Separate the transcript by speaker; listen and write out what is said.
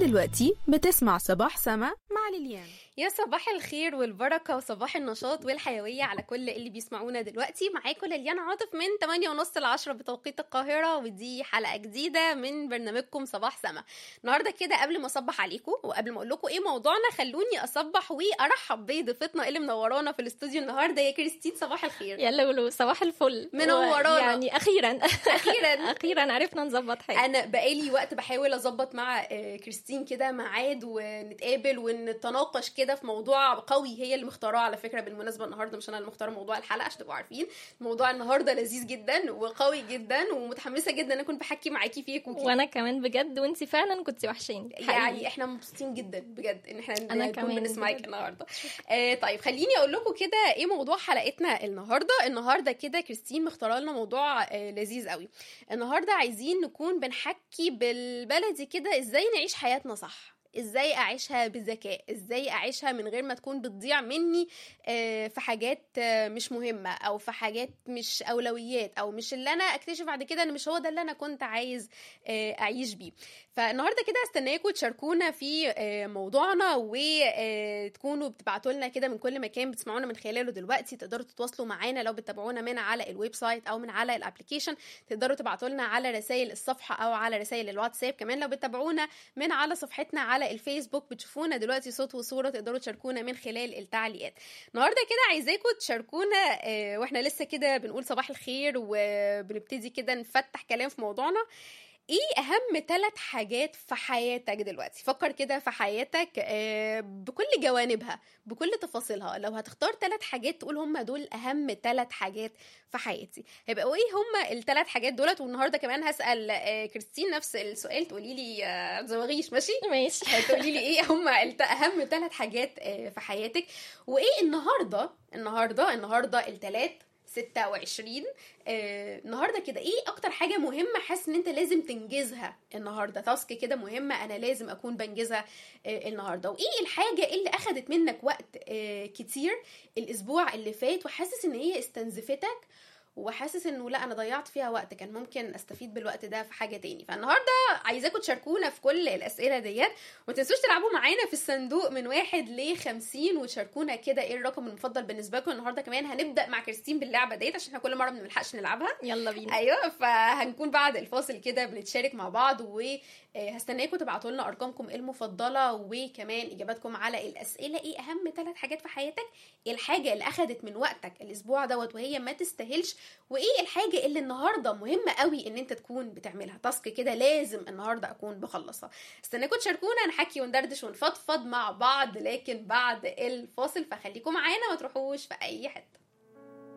Speaker 1: دلوقتي بتسمع صباح سما مع ليليان
Speaker 2: يا صباح الخير والبركة وصباح النشاط والحيوية على كل اللي بيسمعونا دلوقتي معاكم ليليان عاطف من 8 ونص ل 10 بتوقيت القاهرة ودي حلقة جديدة من برنامجكم صباح سما النهاردة كده قبل ما أصبح عليكم وقبل ما أقول لكم إيه موضوعنا خلوني أصبح وأرحب بضيفتنا اللي منورانا في الاستوديو النهاردة يا كريستين صباح الخير
Speaker 3: يا لولو صباح الفل
Speaker 2: منورانا.
Speaker 3: يعني اخيرا
Speaker 2: أخيرا
Speaker 3: اخيرا عرفنا نظبط حاجه
Speaker 2: انا بقالي وقت بحاول اظبط مع آه، كريستين كده ميعاد ونتقابل ونتناقش كده في موضوع قوي هي اللي مختاراه على فكره بالمناسبه النهارده مش انا اللي مختاره موضوع الحلقه عشان تبقوا عارفين موضوع النهارده لذيذ جدا وقوي جدا ومتحمسه جدا ان اكون بحكي معاكي فيه كوكي
Speaker 3: وانا كمان بجد وانت فعلا كنت وحشاني
Speaker 2: يعني احنا مبسوطين جدا بجد ان احنا
Speaker 3: أنا
Speaker 2: نكون
Speaker 3: كمان
Speaker 2: بنسمعك
Speaker 3: بجد.
Speaker 2: النهارده آه طيب خليني اقول لكم كده ايه موضوع حلقتنا النهارده النهارده كده كريستين مختاره لنا موضوع آه لذيذ قوي النهارده عايزين نكون بنحكي بالبلدي كده ازاي نعيش حياتنا صح ازاي اعيشها بذكاء ازاي اعيشها من غير ما تكون بتضيع مني آه، في حاجات آه، مش مهمه او في حاجات مش اولويات او مش اللي انا اكتشف بعد كده ان مش هو ده اللي انا كنت عايز آه، اعيش بيه فالنهارده كده هستناكم تشاركونا في آه، موضوعنا وتكونوا بتبعتوا لنا كده من كل مكان بتسمعونا من خلاله دلوقتي تقدروا تتواصلوا معانا لو بتتابعونا من على الويب سايت او من على الابلكيشن تقدروا تبعتوا لنا على رسائل الصفحه او على رسائل الواتساب كمان لو بتتابعونا من على صفحتنا على الفيسبوك بتشوفونا دلوقتي صوت وصوره تقدروا تشاركونا من خلال التعليقات النهارده كده عايزاكم تشاركونا آه، واحنا لسه كده بنقول صباح الخير وبنبتدي كده نفتح كلام في موضوعنا ايه اهم ثلاث حاجات في حياتك دلوقتي فكر كده في حياتك آه، بكل جوانبها بكل تفاصيلها لو هتختار ثلاث حاجات تقول هم دول اهم ثلاث حاجات في حياتي هيبقى ايه هم الثلاث حاجات دولت والنهارده كمان هسال آه، كريستين نفس السؤال تقولي لي آه، زواغيش ماشي
Speaker 3: ماشي
Speaker 2: هتقولي لي ايه هم الت- اهم ثلاث حاجات آه، في حياتك وايه النهارده النهارده النهارده الثلاث 26 آه، النهارده كده ايه اكتر حاجه مهمه حاسس ان انت لازم تنجزها النهارده تاسك كده مهمه انا لازم اكون بنجزها آه، النهارده وايه الحاجه اللي اخدت منك وقت آه، كتير الاسبوع اللي فات وحاسس ان هي استنزفتك وحاسس انه لا انا ضيعت فيها وقت كان ممكن استفيد بالوقت ده في حاجه تاني فالنهارده عايزاكم تشاركونا في كل الاسئله ديت وما تنسوش تلعبوا معانا في الصندوق من واحد ل 50 وتشاركونا كده ايه الرقم المفضل بالنسبه لكم النهارده كمان هنبدا مع كريستين باللعبه ديت عشان احنا كل مره ما بنلحقش نلعبها
Speaker 3: يلا بينا
Speaker 2: ايوه فهنكون بعد الفاصل كده بنتشارك مع بعض وهستناكم تبعتوا لنا ارقامكم المفضله وكمان اجاباتكم على الاسئله ايه اهم ثلاث حاجات في حياتك الحاجه اللي اخدت من وقتك الاسبوع دوت وهي ما تستاهلش وايه الحاجه اللي النهارده مهمه قوي ان انت تكون بتعملها تاسك كده لازم النهارده اكون بخلصها استناكم تشاركونا نحكي وندردش ونفضفض مع بعض لكن بعد الفاصل فخليكم معانا ما تروحوش في اي حته